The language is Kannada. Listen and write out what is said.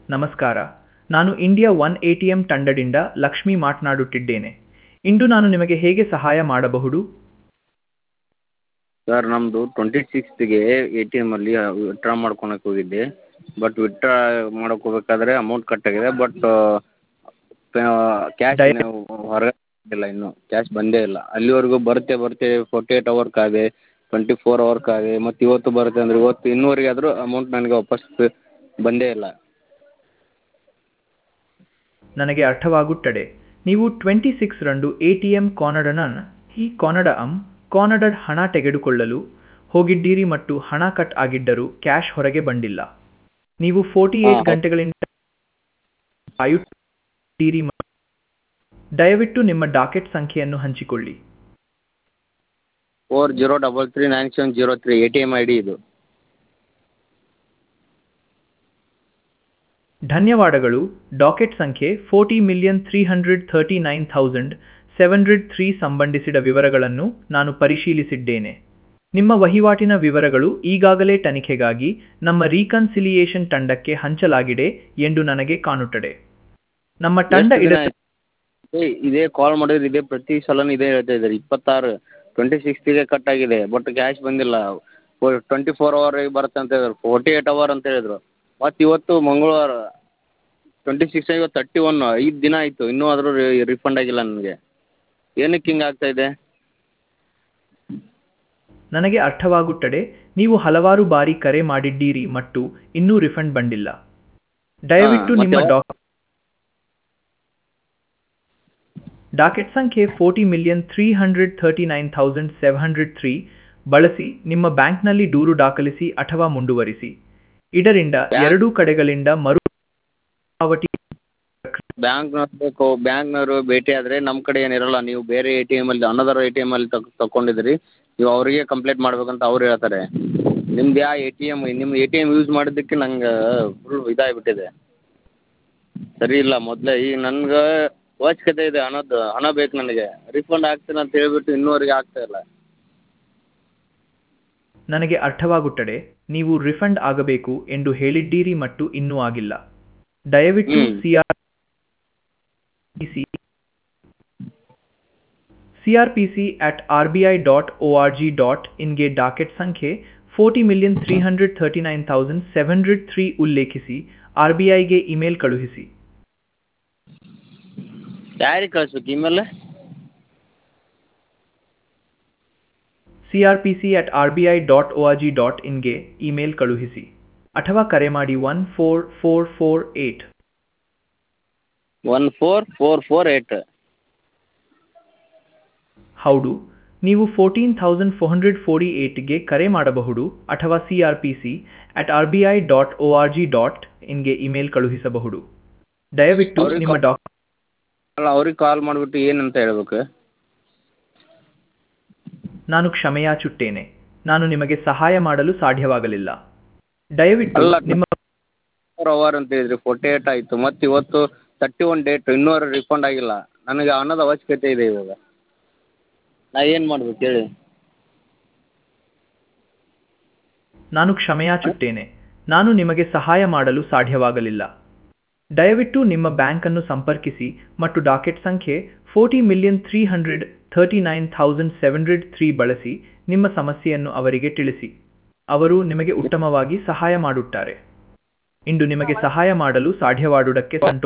ನಮಸ್ಕಾರ ನಾನು India one A T M ತಂಡದಿಂದ ಲಕ್ಷ್ಮಿ ಮಾತನಾಡುತ್ತಿದ್ದೇನೆ ಇಂದು ನಾನು ನಿಮಗೆ ಹೇಗೆ ಸಹಾಯ ಮಾಡಬಹುದು ಸರ್ ನಮ್ಮದು ಟ್ವೆಂಟಿ ಸಿಕ್ಸ್ತ್ಗೆ ಎ ಟಿ ಎಮ್ಮಲ್ಲಿ ವಿತ್ಡ್ರಾ ಮಾಡ್ಕೊಳಕ್ಕೆ ಹೋಗಿದ್ದೆ ಬಟ್ ವಿತ್ಡ್ರಾ ಮಾಡಕ್ಕೆ ಹೋಗ್ಬೇಕಾದ್ರೆ ಅಮೌಂಟ್ ಕಟ್ ಆಗಿದೆ ಬಟ್ ಕ್ಯಾಶ್ ಹೊರಗೆ ಇಲ್ಲ ಇನ್ನೂ ಕ್ಯಾಶ್ ಬಂದೇ ಇಲ್ಲ ಅಲ್ಲಿವರೆಗೂ ಬರುತ್ತೆ ಬರುತ್ತೆ ಫೋರ್ಟಿ ಏಟ್ ಅವರ್ ಕಾದೆ ಟ್ವೆಂಟಿ ಫೋರ್ ಅವರ್ ಕಾದೆ ಮತ್ತು ಇವತ್ತು ಬರುತ್ತೆ ಅಂದರು ಇವತ್ತು ಇನ್ನೂವರೆಗೆ ಆದರೂ ಅಮೌಂಟ್ ನನಗೆ ವಾಪಸ್ ಬಂದೇ ಇಲ್ಲ ನನಗೆ ಅರ್ಥವಾಗುತ್ತದೆ ನೀವು ಟ್ವೆಂಟಿ ಸಿಕ್ಸ್ ರಂದು ಎ ಟಿ ಎಂ ಕಾನಡನ ಈ ಕಾನಡ ಅಂ ಕಾನಡಡ್ ಹಣ ತೆಗೆದುಕೊಳ್ಳಲು ಹೋಗಿದ್ದೀರಿ ಮತ್ತು ಹಣ ಕಟ್ ಆಗಿದ್ದರೂ ಕ್ಯಾಶ್ ಹೊರಗೆ ಬಂದಿಲ್ಲ ನೀವು ಫೋರ್ಟಿ ಏಟ್ ಹಾ. ಗಂಟೆಗಳಿಂದ ಕಾಯುತ್ತೀರಿ ಮತ್ತು ದಯವಿಟ್ಟು ನಿಮ್ಮ ಡಾಕೆಟ್ ಸಂಖ್ಯೆಯನ್ನು ಹಂಚಿಕೊಳ್ಳಿ four zero double three nine seven zero three A T M I D ಇದು ಧನ್ಯವಾದಗಳು ಡಾಕೆಟ್ ಸಂಖ್ಯೆ forty million three hundred thirty nine thousand seven hundred three ಸಂಬಂಧಿಸಿದ ವಿವರಗಳನ್ನು ನಾನು ಪರಿಶೀಲಿಸಿದ್ದೇನೆ ನಿಮ್ಮ ವಹಿವಾಟಿನ ವಿವರಗಳು ಈಗಾಗಲೇ ತನಿಖೆಗಾಗಿ ನಮ್ಮ ರೀಕನ್ಸಿಲಿಯೇಷನ್ ತಂಡಕ್ಕೆ ಹಂಚಲಾಗಿದೆ ಎಂದು ನನಗೆ ಕಾಣುತ್ತದೆ ನಮ್ಮ ತಂಡ ಎಷ್ಟು ಇಡ ದಿನ ಆಯ್ತು? ಏ, ಇದೇ ಕಾಲ್ ಮಾಡಿದ್ರೆ ಇದೇ ಪ್ರತಿ ಸಲನೂ ಇದೇ ಹೇಳ್ತಾ ಇದ್ದಾರೆ ಇಪ್ಪತ್ತಾರು ಟ್ವೆಂಟಿ ಸಿಕ್ಸ್ತಿಗೆ ಕಟ್ ಆಗಿದೆ ಬಟ್ ಕ್ಯಾಶ್ ಬಂದಿಲ್ಲ ಟ್ವೆಂಟಿ ಫೋರ್ ಅವರಿಗೆ ಬರುತ್ತೆ ಅಂತ ಹೇಳಿದ್ರು ಫೋರ್ಟಿ ಏಟ್ ಅವರ್ ಅಂತ ಹೇಳಿದ್ರು ಮತ್ತು ಇವತ್ತು ಮಂಗಳವಾರ ಟ್ವೆಂಟಿ ಸಿಕ್ಸ್ ಇವತ್ತು ತರ್ಟಿ ಒನ್ ಐದು ದಿನ ಆಯಿತು ಇನ್ನೂ ಆದರೂ ರಿಫಂಡ್ ಆಗಿಲ್ಲ ನನಗೆ ಏನಕ್ಕೆ ಹಿಂಗೆ ಆಗ್ತಾ ಇದೆ ನನಗೆ ಅರ್ಥವಾಗುತ್ತದೆ ನೀವು ಹಲವಾರು ಬಾರಿ ಕರೆ ಮಾಡಿದ್ದೀರಿ ಮತ್ತು ಇನ್ನೂ ರಿಫಂಡ್ ಬಂದಿಲ್ಲ ದಯವಿಟ್ಟು ಹಾ, ನಿಮ್ಮ ಮತ್ತೆ? ಡಾಕ್ ಡಾಕೆಟ್ ಸಂಖ್ಯೆ forty million three hundred thirty nine thousand seven hundred three ಬಳಸಿ ನಿಮ್ಮ ಬ್ಯಾಂಕ್ನಲ್ಲಿ ದೂರು ದಾಖಲಿಸಿ ಅಥವಾ ಮುಂದುವರಿಸಿ ಇದರಿಂದ ಬ್ಯಾಂಕ್- ಎರಡೂ ಕಡೆಗಳಿಂದ ಮರು ಪಾವತಿ ಬ್ಯಾಂಕ್ನವ್ರು ಬೇಕು ಬ್ಯಾಂಕ್ನವರು ಭೇಟಿ ಆದರೆ ನಮ್ಮ ಕಡೆ ಏನಿರಲ್ಲ ನೀವು ಬೇರೆ ಎ ಟಿ ಎಮಲ್ಲಿ ಅನ್ನದರ್ ಎ ಟಿ ಎಮಲ್ಲಿ ತಕ್ ತಗೊಂಡಿದ್ದೀರಿ ನೀವು ಅವರಿಗೆ ಕಂಪ್ಲೇಂಟ್ ಮಾಡ್ಬೇಕಂತ ಅವ್ರು ಹೇಳ್ತಾರೆ ನಿಮ್ದು ಯಾವ ಎ ಟಿ ಎಮ್ ನಿಮ್ಮ ಎ ಟಿ ಎಮ್ ಯೂಸ್ ಮಾಡಿದ್ದಕ್ಕೆ ನಂಗೆ ಫುಲ್ ಇದಾಗಿಬಿಟ್ಟಿದೆ ಸರಿ ಇಲ್ಲ ಮೊದಲೇ ಈಗ ನನ್ಗೆ ಅವಶ್ಯಕತೆ ಇದೆ ಹಣದ್ದು ಹಣ ಬೇಕು ನನಗೆ ರಿಫಂಡ್ ಆಗ್ತೀನಿ ಅಂತ ಹೇಳ್ಬಿಟ್ಟು ಇನ್ನೂವರೆಗೆ ಆಗ್ತಾ ಇಲ್ಲ ನನಗೆ ಅರ್ಥವಾಗುತ್ತದೆ ನೀವು ರಿಫಂಡ್ ಆಗಬೇಕು ಎಂದು ಹೇಳಿದ್ದೀರಿ ಮತ್ತು ಇನ್ನೂ ಆಗಿಲ್ಲ ದಯವಿಟ್ಟು ಹ್ಮ್. CR CRPC at R B I dot O R G dot ಇನ್ಗೆ ಡಾಕೆಟ್ ಸಂಖ್ಯೆ forty million three hundred thirty nine thousand seven hundred three ಉಲ್ಲೇಖಿಸಿ ಆರ್ ಬಿ ಐಗೆ ಇಮೇಲ್ ಕಳುಹಿಸಿ ಯಾರಿಗೆ ಕಳಿಸ್ಬೇಕು email CRPC at R B I dot O R G dot ಇನ್ಗೆ ಇಮೇಲ್ ಕಳುಹಿಸಿ ಅಥವಾ ಕರೆ ಮಾಡಿ one four four four eight one four four four eight ಹೌದು ನೀವು fourteen thousand four hundred forty ಏಟ್ಗೆ ಕರೆ ಮಾಡಬಹುದು ಅಥವಾ C R P C at R B I dot O R G dot ಇನ್ಗೆ ಇಮೇಲ್ ಕಳುಹಿಸಬಹುದು ದಯವಿಟ್ಟು ಅವ್ರಿಗೆ ನಿಮ್ಮ ಕಾ- ಡಾಕ್ ಅಲ್ಲ ಅವ್ರಿಗೆ ಕಾಲ್ ಮಾಡಿಬಿಟ್ಟು ಏನಂತ ಹೇಳ್ಬೇಕು ನಾನು ಕ್ಷಮೆಯಾಚುತ್ತೇನೆ ನಾನು ನಿಮಗೆ ಸಹಾಯ ಮಾಡಲು ಸಾಧ್ಯವಾಗಲಿಲ್ಲ ದಯವಿಟ್ಟು ಅಲ್ಲ. ನಿಮ್ಮ ಫೋರ್ ಅವರ್ ಅಂತ ಹೇಳಿದ್ರಿ ಫೋರ್ಟಿ ಏಟ್ ಆಯಿತು ಮತ್ತು ಇವತ್ತು ತರ್ಟಿ ಒನ್ ಡೇಟ್ ಇನ್ನೂವರೆ ರಿಫಂಡ್ ಆಗಿಲ್ಲ ನನಗೆ ಹಣದ ಅವಶ್ಯಕತೆ ಇದೆ ಇವಾಗ ನಾ ಏನು ಮಾಡ್ಬೇಕು ಹೇಳಿ ನಾನು ಕ್ಷಮೆಯಾಚುತ್ತೇನೆ ನಾನು ನಿಮಗೆ ಸಹಾಯ ಮಾಡಲು ಸಾಧ್ಯವಾಗಲಿಲ್ಲ ದಯವಿಟ್ಟು ನಿಮ್ಮ ಬ್ಯಾಂಕನ್ನು ಸಂಪರ್ಕಿಸಿ ಮತ್ತು ಡಾಕೆಟ್ ಸಂಖ್ಯೆ forty million three hundred thirty nine thousand seven hundred three ಬಳಸಿ ನಿಮ್ಮ ಸಮಸ್ಯೆಯನ್ನು ಅವರಿಗೆ ತಿಳಿಸಿ ಅವರು ನಿಮಗೆ ಉತ್ತಮವಾಗಿ ಸಹಾಯ ಮಾಡುತ್ತಾರೆ ಇಂದು ನಿಮಗೆ ಸಹಾಯ ಮಾಡಲು ಸಾಧ್ಯವಾದುದಕ್ಕೆ ಸಂತೋಷ